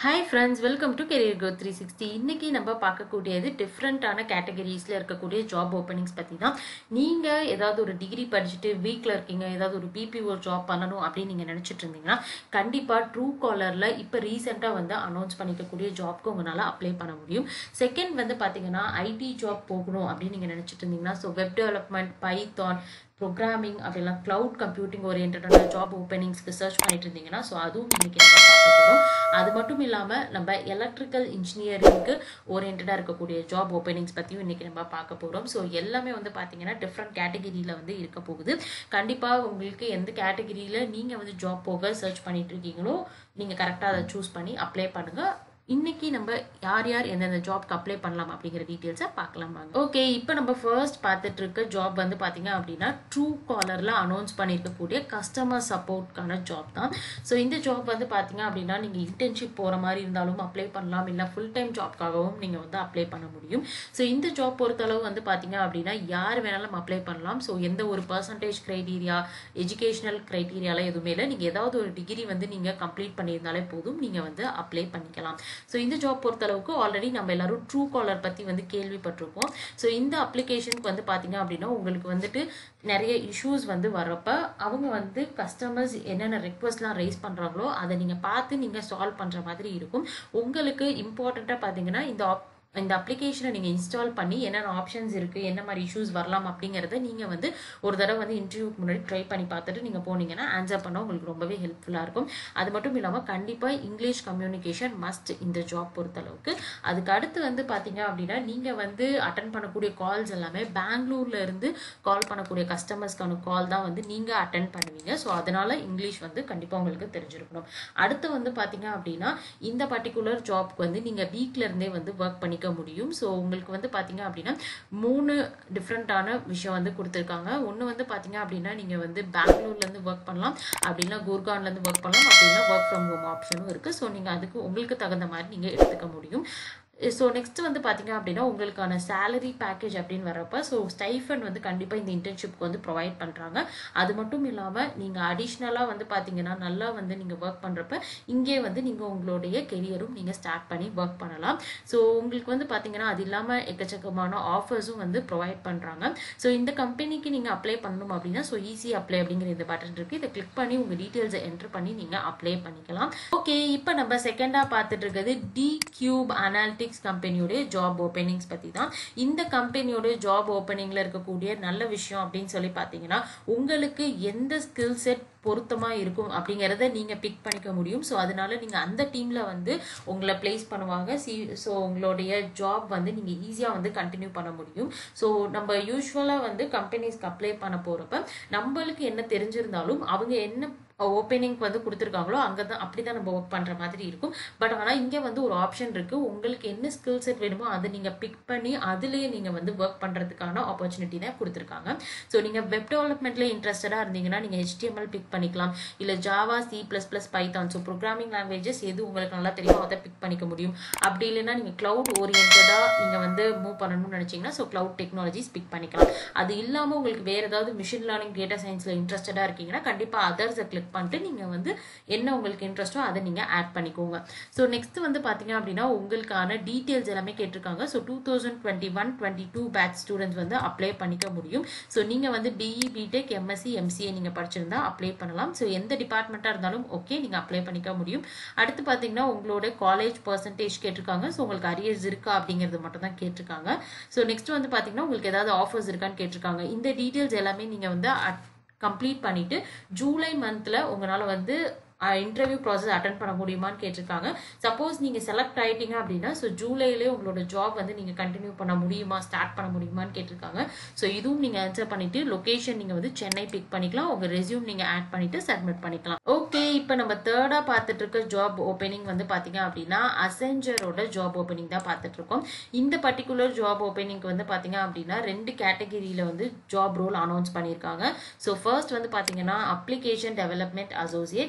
hi friends welcome to career growth three sixty இன்றைக்கி நம்ம பார்க்கக்கூடியது டிஃப்ரெண்ட்டான கேட்டகரிஸில் இருக்கக்கூடிய ஜாப் ஓப்பனிங்ஸ் பற்றி தான் நீங்கள் ஏதாவது ஒரு டிகிரி படிச்சுட்டு வீட்டில் இருக்கீங்க ஏதாவது ஒரு பிபிஓ ஜாப் பண்ணணும் அப்படின்னு நீங்கள் நினச்சிட்டு இருந்தீங்கன்னா கண்டிப்பாக ட்ரூ காலரில் இப்போ ரீசெண்டாக வந்து அனௌன்ஸ் பண்ணிக்கக்கூடிய ஜாப்க்கு உங்களால் அப்ளை பண்ண முடியும் செகண்ட் வந்து பார்த்தீங்கன்னா ஐடி ஜாப் போகணும் அப்படின்னு நீங்கள் நினச்சிட்டு இருந்தீங்கன்னா so web development Python programming அப்படிலாம் க்ளவுட் கம்ப்யூட்டிங் ஓரியன்டான ஜாப் ஓப்பனிங்ஸ்க்கு சர்ச் பண்ணிட்டு இருந்தீங்கன்னா ஸோ அதுவும் இன்னைக்கு நம்ம பார்க்க போகிறோம் அது மட்டும் இல்லாமல் நம்ம எலக்ட்ரிக்கல் இன்ஜினியரிங்க்கு ஓரியன்டாக இருக்கக்கூடிய ஜாப் ஓப்பனிங்ஸ் பற்றியும் இன்னைக்கு நம்ம பார்க்க போகிறோம் ஸோ எல்லாமே வந்து பார்த்தீங்கன்னா டிஃப்ரெண்ட் கேட்டகிரியில் வந்து இருக்க போகுது கண்டிப்பாக உங்களுக்கு எந்த கேட்டகிரியில் நீங்கள் வந்து ஜாப் போக சர்ச் பண்ணிட்டு இருக்கீங்களோ நீங்கள் கரெக்டாக அதை சூஸ் பண்ணி அப்ளை பண்ணுங்கள் இன்னைக்கு நம்ம யார் யார் எந்தெந்த ஜாப்க்கு அப்ளை பண்ணலாம் அப்படிங்கிற டீட்டெயில்ஸை பார்க்கலாம் வாங்க ஓகே இப்போ நம்ம ஃபர்ஸ்ட் பார்த்துட்டு இருக்க ஜாப் வந்து பார்த்தீங்க அப்படின்னா ட்ரூ காலரில் அனௌன்ஸ் பண்ணியிருக்கக்கூடிய கஸ்டமர் சப்போர்ட்கான ஜாப் தான் ஸோ இந்த ஜாப் வந்து பார்த்தீங்க அப்படின்னா நீங்கள் இன்டர்ன்ஷிப் போகிற மாதிரி இருந்தாலும் அப்ளை பண்ணலாம் இல்லை ஃபுல் டைம் ஜாப்க்காகவும் நீங்கள் வந்து அப்ளை பண்ண முடியும் ஸோ இந்த ஜாப் பொறுத்தளவு வந்து பார்த்தீங்க அப்படின்னா யார் வேணாலும் அப்ளை பண்ணலாம் ஸோ எந்த ஒரு பர்சன்டேஜ் க்ரைட்டீரியா எஜுகேஷனல் க்ரைட்டீரியாலாம் எதுவுமே இல்லை நீங்கள் ஏதாவது ஒரு டிகிரி வந்து நீங்கள் கம்ப்ளீட் பண்ணியிருந்தாலே போதும் நீங்கள் வந்து அப்ளை பண்ணிக்கலாம் ஸோ இந்த ஜாப் பொறுத்தளவுக்கு ஆல்ரெடி நம்ம எல்லாரும் ட்ரூ காலர் பற்றி வந்து கேள்விப்பட்டிருப்போம் ஸோ இந்த அப்ளிகேஷனுக்கு வந்து பார்த்தீங்க அப்படின்னா உங்களுக்கு வந்துட்டு நிறைய இஷ்யூஸ் வந்து வரப்ப அவங்க வந்து கஸ்டமர்ஸ் என்னென்ன ரெக்வஸ்ட்லாம் ரைஸ் பண்ணுறாங்களோ அதை நீங்கள் பார்த்து நீங்கள் சால்வ் பண்ணுற மாதிரி இருக்கும் உங்களுக்கு இம்பார்ட்டண்ட்டாக பார்த்தீங்கன்னா இந்த ஆப் இந்த அப்ளிகேஷனை நீங்கள் இன்ஸ்டால் பண்ணி என்னென்ன ஆப்ஷன்ஸ் இருக்குது என்ன மாதிரி இஷ்யூஸ் வரலாம் அப்படிங்கிறத நீங்கள் வந்து ஒரு தடவை வந்து இன்டர்வியூக்கு முன்னாடி ட்ரை பண்ணி பார்த்துட்டு நீங்கள் போனீங்கன்னா ஆன்சர் பண்ண உங்களுக்கு ரொம்பவே ஹெல்ப்ஃபுல்லாக இருக்கும் அது மட்டும் இல்லாமல் கண்டிப்பாக இங்கிலீஷ் கம்யூனிகேஷன் மஸ்ட் இந்த ஜாப் பொறுத்தளவுக்கு அதுக்கு அடுத்து வந்து பார்த்தீங்க அப்படின்னா நீங்கள் வந்து அட்டன் பண்ணக்கூடிய கால்ஸ் எல்லாமே பெங்களூர்ல இருந்து கால் பண்ணக்கூடிய கஸ்டமர்ஸ்க்கான கால் தான் வந்து நீங்கள் அட்டன் பண்ணுவீங்க ஸோ அதனால இங்கிலீஷ் வந்து கண்டிப்பாக உங்களுக்கு தெரிஞ்சிருக்கணும் அடுத்து வந்து பார்த்தீங்க அப்படின்னா இந்த பர்டிகுலர் ஜாப்க்கு வந்து நீங்கள் வீட்டில இருந்தே வந்து ஒர்க் பண்ணி பண்ணிக்க முடியும் ஸோ உங்களுக்கு வந்து பார்த்தீங்க அப்படின்னா மூணு டிஃப்ரெண்ட்டான விஷயம் வந்து கொடுத்துருக்காங்க ஒன்று வந்து பார்த்தீங்க அப்படின்னா நீங்கள் வந்து பெங்களூர்லேருந்து ஒர்க் பண்ணலாம் அப்படின்னா குர்கான்லேருந்து ஒர்க் பண்ணலாம் அப்படின்னா ஒர்க் ஃப்ரம் ஹோம் ஆப்ஷனும் இருக்குது ஸோ நீங்கள் அதுக்கு உங்களுக்கு தகுந்த மாதிரி நீங்கள் எடுத்துக்க முடியும் ஸோ நெக்ஸ்ட் வந்து பார்த்தீங்க அப்படின்னா உங்களுக்கான சேலரி பேக்கேஜ் அப்படின்னு வரப்ப ஸோ ஸ்டைஃபன் வந்து கண்டிப்பாக இந்த இன்டர்ன்ஷிப்க்கு வந்து ப்ரொவைட் பண்ணுறாங்க அது மட்டும் இல்லாமல் நீங்கள் அடிஷ்னலாக வந்து பார்த்தீங்கன்னா நல்லா வந்து நீங்கள் ஒர்க் பண்ணுறப்ப இங்கே வந்து நீங்கள் உங்களுடைய கெரியரும் நீங்கள் ஸ்டார்ட் பண்ணி ஒர்க் பண்ணலாம் ஸோ உங்களுக்கு வந்து பார்த்தீங்கன்னா அது இல்லாமல் எக்கச்சக்கமான ஆஃபர்ஸும் வந்து ப்ரொவைட் பண்ணுறாங்க ஸோ இந்த கம்பெனிக்கு நீங்கள் அப்ளை பண்ணணும் அப்படின்னா ஸோ ஈஸி அப்ளை அப்படிங்கிற இந்த பட்டன் இருக்குது இதை கிளிக் பண்ணி உங்கள் டீட்டெயில்ஸை என்ட்ரு பண்ணி நீங்கள் அப்ளை பண்ணிக்கலாம் ஓகே இப்போ நம்ம செகண்டாக பார்த்துட்டு இருக்கிறது டி கியூப் அனாலிட்டிக்ஸ் அனலிட்டிக்ஸ் கம்பெனியோடைய ஜாப் ஓப்பனிங்ஸ் பற்றி தான் இந்த கம்பெனியோட ஜாப் ஓப்பனிங்கில் இருக்கக்கூடிய நல்ல விஷயம் அப்படின்னு சொல்லி பார்த்தீங்கன்னா உங்களுக்கு எந்த ஸ்கில் செட் பொருத்தமாக இருக்கும் அப்படிங்கிறத நீங்கள் பிக் பண்ணிக்க முடியும் ஸோ அதனால நீங்கள் அந்த டீமில் வந்து உங்களை பிளேஸ் பண்ணுவாங்க சி ஸோ உங்களுடைய ஜாப் வந்து நீங்கள் ஈஸியாக வந்து கண்டினியூ பண்ண முடியும் ஸோ நம்ம யூஸ்வலாக வந்து கம்பெனிஸ்க்கு அப்ளை பண்ண போகிறப்ப நம்மளுக்கு என்ன தெரிஞ்சிருந்தாலும் அவங்க என்ன ஓப்பனிங் வந்து கொடுத்துருக்காங்களோ அங்கே தான் அப்படி தான் நம்ம ஒர்க் பண்ணுற மாதிரி இருக்கும் பட் ஆனால் இங்கே வந்து ஒரு ஆப்ஷன் இருக்குது உங்களுக்கு என்ன ஸ்கில் செட் வேணுமோ அதை நீங்கள் பிக் பண்ணி அதுலேயே நீங்கள் வந்து ஒர்க் பண்ணுறதுக்கான ஆப்பர்ச்சுனிட்டி தான் கொடுத்துருக்காங்க ஸோ நீங்கள் வெப் டெவலப்மெண்ட்டில் இன்ட்ரெஸ்டடாக இருந்தீங்கன்னா நீங்கள் ஹெச்டிஎம்எல் பிக் பண்ணிக்கலாம் இல்லை Java C plus plus Python so programming languages எது உங்களுக்கு நல்லா தெரியும் அதை பிக் பண்ணிக்க முடியும் அப்படி இல்லைன்னா நீங்கள் க்ளவுட் ஓரியன்டாக நீங்கள் வந்து மூவ் பண்ணணும்னு நினச்சிங்கன்னா ஸோ க்ளவுட் டெக்னாலஜிஸ் பிக் பண்ணிக்கலாம் அது இல்லாமல் உங்களுக்கு வேறு ஏதாவது மிஷின் லேர்னிங் டேட்டா சயின்ஸில் இன்ட்ரெஸ்டடாக இருக்கீங்கன்னா கண்டிப்பாக அதர்ஸை கிளிக் பண்ணிட்டு நீங்கள் வந்து என்ன உங்களுக்கு இன்ட்ரெஸ்ட்டோ அதை நீங்கள் ஆட் பண்ணிக்கோங்க ஸோ நெக்ஸ்ட் வந்து பார்த்தீங்க அப்படின்னா உங்களுக்கான டீட்டெயில்ஸ் எல்லாமே கேட்டிருக்காங்க so two thousand twenty one twenty two batch students வந்து அப்ளை பண்ணிக்க முடியும் ஸோ நீங்கள் வந்து பிஇ பிடெக் எம்எஸ்சி எம்சிஏ நீங்கள் படிச்சிருந்தா அப்ளை பண்ணலாம் ஸோ எந்த டிபார்ட்மெண்ட்டாக இருந்தாலும் ஓகே நீங்கள் அப்ளை பண்ணிக்க முடியும் அடுத்து பார்த்தீங்கன்னா உங்களோட காலேஜ் பர்சன்டேஜ் கேட்டிருக்காங்க ஸோ உங்களுக்கு அரியர்ஸ் இருக்கா அப்படிங்கிறது மட்டும் தான் கேட்டிருக்காங்க ஸோ நெக்ஸ்ட் வந்து பார்த்தீங்கன்னா உங்களுக்கு ஏதாவது ஆஃபர்ஸ் இருக்கான்னு கேட்டிருக்காங்க இந்த டீட்டெயில்ஸ் எல்லாமே நீங்கள் வந்து கம்ப்ளீட் பண்ணிவிட்டு ஜூலை மந்தில் உங்களால் வந்து இன்டர்வியூ ப்ராசஸ் அட்டன் பண்ண முடியுமான்னு கேட்டிருக்காங்க சப்போஸ் நீங்கள் செலக்ட் ஆகிட்டீங்க அப்படின்னா ஸோ ஜூலையிலே உங்களோட ஜாப் வந்து நீங்கள் கண்டினியூ பண்ண முடியுமா ஸ்டார்ட் பண்ண முடியுமான்னு கேட்டிருக்காங்க ஸோ இதுவும் நீங்கள் ஆன்சர் பண்ணிவிட்டு லொக்கேஷன் நீங்கள் வந்து சென்னை பிக் பண்ணிக்கலாம் உங்கள் ரெசியூம் நீங்கள் ஆட் பண்ணிவிட்டு சப்மிட் பண்ணிக்கலாம் ஓகே இப்போ நம்ம தேர்டாக பார்த்துட்டு இருக்க ஜாப் ஓப்பனிங் வந்து பார்த்தீங்க அப்படின்னா அசெஞ்சரோட ஜாப் ஓப்பனிங் தான் பார்த்துட்டு இருக்கோம் இந்த பர்டிகுலர் ஜாப் ஓப்பனிங்க்கு வந்து பார்த்தீங்க அப்படின்னா ரெண்டு கேட்டகிரியில் வந்து ஜாப் ரோல் அனௌன்ஸ் பண்ணியிருக்காங்க ஸோ ஃபர்ஸ்ட் வந்து பார்த்தீங்கன்னா அப்ளிகேஷன் டெவலப்மெண்ட் அசோசியேட் ஸோ இந்த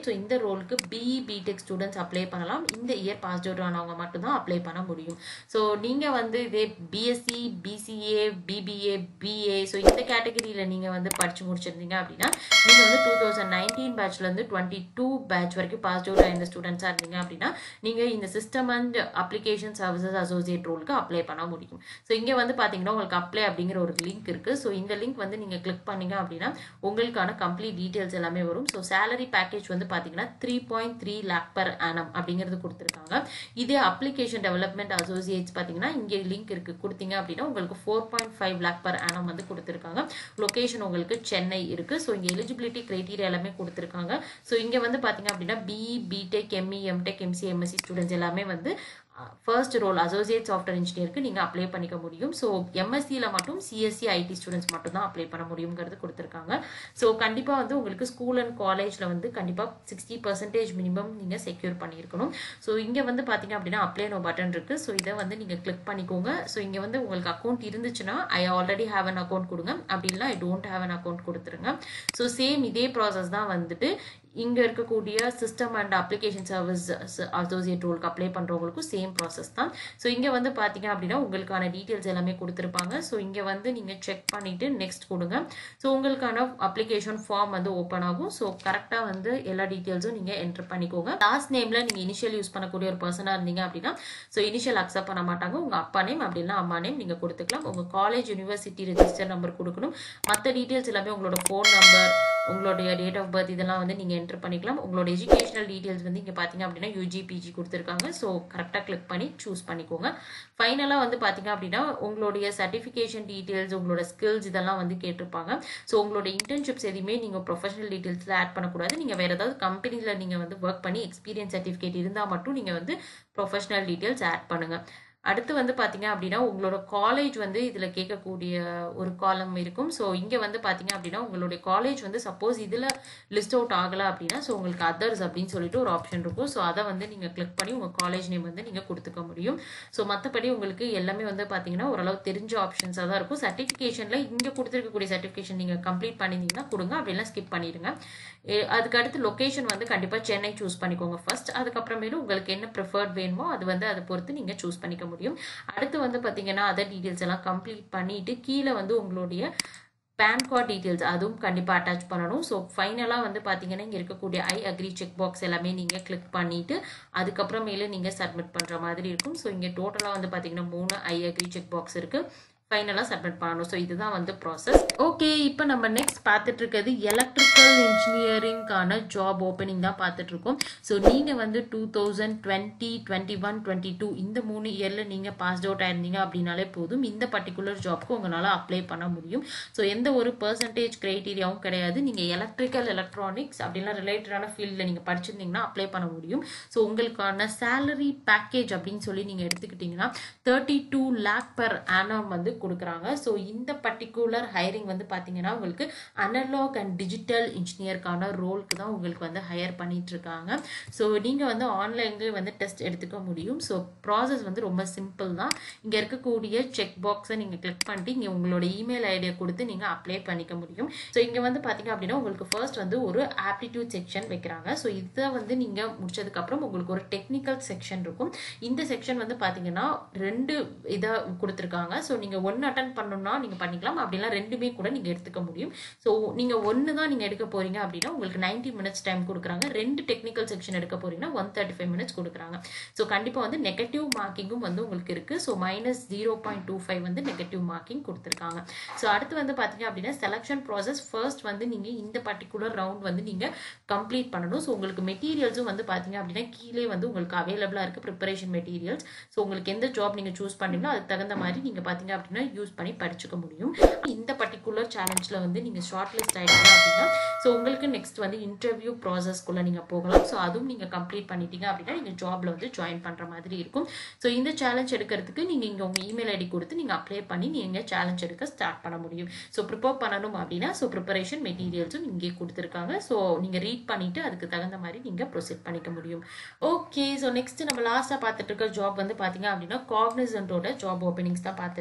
ரோலுக்கு பிஇ பிடெக் ஸ்டூடெண்ட்ஸ் அப்ளை பண்ணலாம் இந்த இயர் பாஸ் அவுட் ஆனவங்க மட்டும்தான் அப்ளை பண்ண முடியும் ஸோ நீங்கள் வந்து இதே BSc BCA BBA BA so இந்த கேட்டகரியில் நீங்கள் வந்து படித்து முடிச்சிருந்தீங்க அப்படின்னா நீங்கள் வந்து டூ தௌசண்ட் நைன்டீன் பேட்ச்லேருந்து டுவெண்ட்டி டூ பேட்ச் வரைக்கும் பாஸ் அவுட் ஆயிருந்த ஸ்டூடெண்ட்ஸாக இருந்தீங்க அப்படின்னா நீங்கள் இந்த system and application services associate ரோலுக்கு அப்ளை பண்ண முடியும் ஸோ இங்கே வந்து பார்த்தீங்கன்னா உங்களுக்கு அப்ளை அப்படிங்கிற ஒரு லிங்க் இருக்குது ஸோ இந்த லிங்க் வந்து நீங்கள் கிளிக் பண்ணீங்க அப்படின்னா உங்களுக்கான கம்ப்ளீட் டீட்டெயில்ஸ் எல்லாமே வரும் ஸோ சேலரி பேக்கேஜ் வந்து பார்த்தீங்கன்னா three point three lakh per annum அப்படிங்கிறது கொடுத்துருக்காங்க இதே அப்ளிகேஷன் டெவலப்மெண்ட் அசோசியேட்ஸ் பார்த்தீங்கன்னா இங்கே லிங்க் இருக்குது கொடுத்தீங்க அப்படின்னா உங்களுக்கு four point five lakh per annum வந்து கொடுத்துருக்காங்க லொகேஷன் உங்களுக்கு சென்னை இருக்குது ஸோ இங்கே எலிஜிபிலிட்டி க்ரைட்டீரியா எல்லாமே கொடுத்துருக்காங்க ஸோ இங்கே வந்து பார்த்தீங்க அப்படின்னா BE BTech ME MTech MC MSc students எல்லாமே வந்து ஃபர்ஸ்ட் ரோல் அசோசியேட் சாஃப்ட்வேர் இன்ஜினியருக்கு நீங்கள் அப்ளை பண்ணிக்க முடியும் ஸோ எம்எஸ்சியில் மட்டும் சிஎஸ்சி ஐடி ஸ்டூடெண்ட்ஸ் மட்டும் தான் அப்ளை பண்ண முடியுங்கிறது கொடுத்துருக்காங்க ஸோ கண்டிப்பாக வந்து உங்களுக்கு ஸ்கூல் அண்ட் காலேஜில் வந்து கண்டிப்பாக சிக்ஸ்டி பர்சன்டேஜ் மினிமம் நீங்கள் செக்யூர் பண்ணியிருக்கணும் ஸோ இங்கே வந்து பார்த்தீங்க அப்படின்னா அப்ளை நோ பட்டன் இருக்குது ஸோ இதை வந்து நீங்கள் கிளிக் பண்ணிக்கோங்க ஸோ இங்கே வந்து உங்களுக்கு அக்கௌண்ட் இருந்துச்சுன்னா I already have an account கொடுங்க அப்படி இல்லை I don't have an account கொடுத்துருங்க ஸோ சேம் இதே ப்ராசஸ் தான் வந்துட்டு இங்கே இருக்கக்கூடிய system and application service associate ரோலுக்கு அப்ளை பண்ணுறவங்களுக்கும் சேம் ப்ராசஸ் தான் ஸோ இங்கே வந்து பார்த்தீங்க அப்படின்னா உங்களுக்கான டீட்டெயில்ஸ் எல்லாமே கொடுத்துருப்பாங்க ஸோ இங்கே வந்து நீங்கள் செக் பண்ணிவிட்டு நெக்ஸ்ட் கொடுங்க ஸோ உங்களுக்கான அப்ளிகேஷன் ஃபார்ம் வந்து ஓப்பன் ஆகும் ஸோ கரெக்டாக வந்து எல்லா டீட்டெயில்ஸும் நீங்கள் என்டர் பண்ணிக்கோங்க லாஸ்ட் நேமில் நீங்கள் இனிஷியல் யூஸ் பண்ணக்கூடிய ஒரு பர்சனாக இருந்தீங்க அப்படின்னா ஸோ இனிஷியல் அக்செப்ட் பண்ண மாட்டாங்க உங்கள் அப்பா நேம் அப்படின்னா அம்மா நேம் நீங்கள் கொடுத்துக்கலாம் உங்கள் காலேஜ் யூனிவர்சிட்டி ரெஜிஸ்டர் நம்பர் கொடுக்கணும் மற்ற டீட்டெயில்ஸ் எல்லாமே உங்களோட ஃபோன் நம்பர் உங்களுடைய டேட் ஆஃப் பர்த் இதெல்லாம் வந்து நீங்கள் என்டர் பண்ணிக்கலாம் உங்களோட எஜுகேஷனல் டீட்டெயில்ஸ் வந்து இங்கே பார்த்தீங்க அப்படின்னா யூஜி பிஜி கொடுத்துருக்காங்க ஸோ கரெக்டாக கிளிக் பண்ணி சூஸ் பண்ணிக்கோங்க ஃபைனலாக வந்து பார்த்தீங்க அப்படின்னா உங்களுடைய சர்டிஃபிகேஷன் டீட்டெயில்ஸ் உங்களோட ஸ்கில்ஸ் இதெல்லாம் வந்து கேட்டிருப்பாங்க ஸோ உங்களோட இன்டர்ன்ஷிப்ஸ் எதுவுமே நீங்கள் ப்ரொஃபஷனல் டீட்டெயில்ஸில் ஆட் பண்ணக்கூடாது நீங்கள் வேறு ஏதாவது கம்பெனியில் நீங்கள் வந்து ஒர்க் பண்ணி எக்ஸ்பீரியன்ஸ் சர்டிஃபிகேட் இருந்தால் மட்டும் நீங்கள் வந்து ப்ரொஃபஷனல் டீட்டெயில்ஸ் ஆட் பண்ணுங்கள் அடுத்து வந்து பார்த்தீங்க அப்படின்னா உங்களோட காலேஜ் வந்து இதில் கேட்கக்கூடிய ஒரு காலம் இருக்கும் ஸோ இங்கே வந்து பார்த்தீங்க அப்படின்னா உங்களுடைய காலேஜ் வந்து சப்போஸ் இதில் லிஸ்ட் அவுட் ஆகலை அப்படின்னா ஸோ உங்களுக்கு அதர்ஸ் அப்படின்னு சொல்லிட்டு ஒரு ஆப்ஷன் இருக்கும் ஸோ அதை வந்து நீங்கள் கிளிக் பண்ணி உங்கள் காலேஜ் நேம் வந்து நீங்கள் கொடுத்துக்க முடியும் ஸோ மற்றபடி உங்களுக்கு எல்லாமே வந்து பார்த்தீங்கன்னா ஓரளவு தெரிஞ்ச ஆப்ஷன்ஸாக தான் இருக்கும் சர்டிஃபிகேஷனில் இங்கே கொடுத்துருக்கக்கூடிய சர்டிஃபிகேஷன் நீங்கள் கம்ப்ளீட் பண்ணியிருந்தீங்கன்னா கொடுங்க அப்படிலாம் ஸ்கிப் பண்ணிடுங்க அதுக்கு அடுத்து லொக்கேஷன் வந்து கண்டிப்பாக சென்னை சூஸ் பண்ணிக்கோங்க ஃபர்ஸ்ட் அதுக்கப்புறமேலும் உங்களுக்கு என்ன ப்ரிஃபர்ட் வேணுமோ அது வந்து அதை பொறுத்து நீங்கள் சூஸ் பண்ணிக்க முடியும் அடுத்து வந்து பார்த்தீங்கன்னா அதர் டீட்டெயில்ஸ் எல்லாம் கம்ப்ளீட் பண்ணிட்டு கீழே வந்து உங்களுடைய பேன் கார்டு டீட்டெயில்ஸ் அதுவும் கண்டிப்பாக அட்டாச் பண்ணணும் ஸோ ஃபைனலாக வந்து பார்த்தீங்கன்னா இங்கே இருக்கக்கூடிய ஐ அக்ரி செக் பாக்ஸ் எல்லாமே நீங்கள் கிளிக் பண்ணிவிட்டு அதுக்கப்புறமேலே நீங்கள் சப்மிட் பண்ணுற மாதிரி இருக்கும் ஸோ இங்கே டோட்டலாக வந்து பார்த்தீங்கன்னா மூணு ஐ அக்ரி செக் பாக்ஸ் இருக்குது ஃபைனலாக சப்மிட் பண்ணணும் ஸோ இதுதான் வந்து ப்ராசஸ் ஓகே இப்போ நம்ம நெக்ஸ்ட் பார்த்துட்டு இருக்கிறது எலக்ட்ரிக்கல் இன்ஜினியரிங்கான ஜாப் ஓப்பனிங் தான் பார்த்துட்டு இருக்கோம் ஸோ நீங்கள் வந்து two thousand twenty twenty one twenty two இந்த மூணு இயரில் நீங்கள் பாஸ்ட் அவுட் ஆயிருந்தீங்க அப்படின்னாலே போதும் இந்த பர்டிகுலர் ஜாப்க்கு உங்களால் அப்ளை பண்ண முடியும் ஸோ எந்த ஒரு பர்சன்டேஜ் க்ரைட்டீரியாவும் கிடையாது நீங்கள் எலக்ட்ரிக்கல் எலக்ட்ரானிக்ஸ் அப்படின்லாம் ரிலேட்டடான ஃபீல்டில் நீங்கள் படிச்சிருந்தீங்கன்னா அப்ளை பண்ண முடியும் ஸோ உங்களுக்கான சேலரி பேக்கேஜ் அப்படின்னு சொல்லி நீங்கள் எடுத்துக்கிட்டிங்கன்னா thirty two lakh per annum வந்து கொடுக்குறாங்க ஸோ இந்த பர்டிகுலர் ஹையரிங் வந்து பார்த்தீங்கன்னா உங்களுக்கு அனலாக் அண்ட் டிஜிட்டல் இன்ஜினியருக்கான ரோலுக்கு தான் உங்களுக்கு வந்து ஹையர் பண்ணிட்டு இருக்காங்க ஸோ நீங்கள் வந்து ஆன்லைன்லேயே வந்து டெஸ்ட் எடுத்துக்க முடியும் ஸோ ப்ராசஸ் வந்து ரொம்ப சிம்பிள் தான் இங்கே இருக்கக்கூடிய செக் பாக்ஸை நீங்கள் கிளிக் பண்ணிட்டு இங்கே உங்களோட இமெயில் ஐடியை கொடுத்து நீங்கள் அப்ளை பண்ணிக்க முடியும் ஸோ இங்கே வந்து பார்த்தீங்க அப்படின்னா உங்களுக்கு ஃபர்ஸ்ட் வந்து ஒரு ஆப்டிடியூட் செக்ஷன் வைக்கிறாங்க ஸோ இதை வந்து நீங்கள் முடிச்சதுக்கப்புறம் உங்களுக்கு ஒரு டெக்னிக்கல் செக்ஷன் இருக்கும் இந்த செக்ஷன் வந்து பார்த்தீங்கன்னா ரெண்டு இதை கொடுத்துருக்காங்க ஸோ நீங்கள் ஒன்று அட்டன் பண்ணணும்னா நீங்கள் பண்ணிக்கலாம் அப்படிலாம் ரெண்டுமே கூட நீங்கள் எடுத்துக்க முடியும் ஸோ நீங்கள் ஒன்று தான் நீங்கள் எடுக்க போகிறீங்க அப்படின்னா உங்களுக்கு நைன்ட்டி மினிட்ஸ் டைம் கொடுக்குறாங்க ரெண்டு டெக்னிக்கல் செக்ஷன் எடுக்க போகிறீங்கன்னா ஒன் தேர்ட்டி ஃபைவ் மினிட்ஸ் கொடுக்குறாங்க ஸோ கண்டிப்பாக வந்து நெகட்டிவ் மார்க்கிங்கும் வந்து உங்களுக்கு இருக்குது so minus zero point two five வந்து நெகட்டிவ் மார்க்கிங் கொடுத்துருக்காங்க ஸோ அடுத்து வந்து பார்த்தீங்க அப்படின்னா செலெக்ஷன் ப்ராசஸ் ஃபர்ஸ்ட் வந்து நீங்கள் இந்த பர்டிகுலர் ரவுண்ட் வந்து நீங்கள் கம்ப்ளீட் பண்ணணும் ஸோ உங்களுக்கு மெட்டீரியல்ஸும் வந்து பார்த்தீங்க அப்படின்னா கீழே வந்து உங்களுக்கு அவைலபிளாக இருக்குது ப்ரிப்பரேஷன் மெட்டீரியல்ஸ் ஸோ உங்களுக்கு எந்த ஜாப் நீங்கள் சூஸ் பண்ணீங்களோ அதுக்கு தகுந்த மாதிரி நீங்கள் பார்த்தீங்க அப்படின்னா யூஸ் பண்ணி படிச்சுக்க முடியும் இந்த பர்டிகுலர் சேலஞ்சில் வந்து நீங்கள் ஷார்ட் லிஸ்ட் ஆகிட்டீங்க அப்படின்னா ஸோ உங்களுக்கு நெக்ஸ்ட் வந்து இன்டர்வியூ ப்ராசஸ்க்குள்ளே நீங்கள் போகலாம் ஸோ அதுவும் நீங்கள் கம்ப்ளீட் பண்ணிட்டீங்க அப்படின்னா நீங்கள் ஜாபில் வந்து ஜாயின் பண்ணுற மாதிரி இருக்கும் ஸோ இந்த சேலஞ்ச் எடுக்கிறதுக்கு நீங்கள் இங்கே உங்கள் இமெயில் ஐடி கொடுத்து நீங்கள் அப்ளை பண்ணி நீங்கள் சேலஞ்ச் எடுக்க ஸ்டார்ட் பண்ண முடியும் ஸோ ப்ரிப்பேர் பண்ணணும் அப்படின்னா ஸோ ப்ரிப்பரேஷன் மெட்டீரியல்ஸும் இங்கே கொடுத்துருக்காங்க ஸோ நீங்கள் ரீட் பண்ணிவிட்டு அதுக்கு தகுந்த மாதிரி நீங்கள் ப்ரொசீட் பண்ணிக்க முடியும் ஓகே ஸோ நெக்ஸ்ட் நம்ம லாஸ்ட்டாக பார்த்துட்டு இருக்க ஜாப் வந்து பார்த்தீங்க அப்படின்னா காக்னிசன்ட்டோட ஜாப் ஓப்பனிங்ஸ் தான் பார்த்துட்டு இருக்கோம்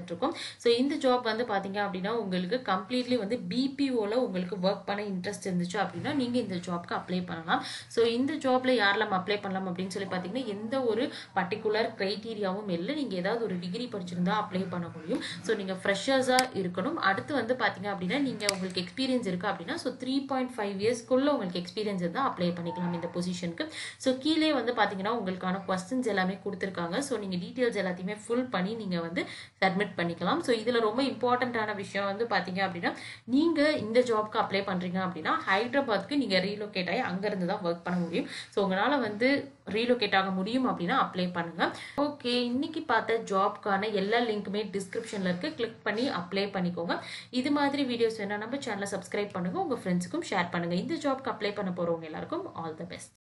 ஸோ இந்த ஜாப் வந்து பார்த்தீங்க அப்படின்னா உங்களுக்கு கம்ப்ளீட்லி வந்து பிபிஓவில் உங்களுக்கு ஒர்க் பண்ண இன்ட்ரெஸ்ட் இருந்துச்சு அப்படின்னா நீங்கள் இந்த ஜாப்க்கு அப்ளை பண்ணலாம் ஸோ இந்த ஜாப்ல யாரெல்லாம் அப்ளை பண்ணலாம் அப்படின்னு சொல்லி பார்த்தீங்கன்னா எந்த ஒரு பர்டிகுலர் க்ரைட்டீரியாவும் இல்லை நீங்கள் ஏதாவது ஒரு டிகிரி படிச்சிருந்தா அப்ளை பண்ண முடியும் ஸோ நீங்கள் ஃப்ரெஷர்ஸாக இருக்கணும் அடுத்து வந்து பார்த்தீங்க அப்படின்னா நீங்கள் உங்களுக்கு எக்ஸ்பீரியன்ஸ் இருக்கு அப்படின்னா ஸோ த்ரீ பாயிண்ட் ஃபைவ் இயர்ஸ்க்குள்ள உங்களுக்கு எக்ஸ்பீரியன்ஸ் இருந்தால் அப்ளை பண்ணிக்கலாம் இந்த பொசிஷனுக்கு ஸோ கீழே வந்து பார்த்தீங்கன்னா உங்களுக்கான கொஸ்டின்ஸ் எல்லாமே கொடுத்துருக்காங்க ஸோ நீங்கள் டீட்டெயில்ஸ் எல்லாத்தையுமே ஃபுல் பண்ணி நீங்கள் வந்து சப்மிட் பண்ணிக்கலாம் ஸோ இதில் ரொம்ப இம்பார்ட்டண்ட்டான விஷயம் வந்து பார்த்தீங்க அப்படின்னா நீங்கள் இந்த ஜாப்க்கு அப்ளை பண்ணுறீங்க அப்படின்னா ஹைதராபாத்க்கு நீங்கள் ரீலோகேட் ஆகி அங்கேருந்து தான் ஒர்க் பண்ண முடியும் ஸோ உங்களால் வந்து ரீலோகேட் ஆக முடியும் அப்படின்னா அப்ளை பண்ணுங்க ஓகே இன்னைக்கு பார்த்த ஜாப்க்கான எல்லா லிங்க்குமே டிஸ்கிரிப்ஷனில் இருக்கு கிளிக் பண்ணி அப்ளை பண்ணிக்கோங்க இது மாதிரி வீடியோஸ் வேணா நம்ம சேனலை சப்ஸ்கிரைப் பண்ணுங்க உங்க ஃப்ரெண்ட்ஸுக்கும் ஷேர் பண்ணுங்க இந்த ஜாப்க்கு அப்ளை பண்ண போறவங்க எல்லாருக்கும் ஆல் தி பெஸ்ட்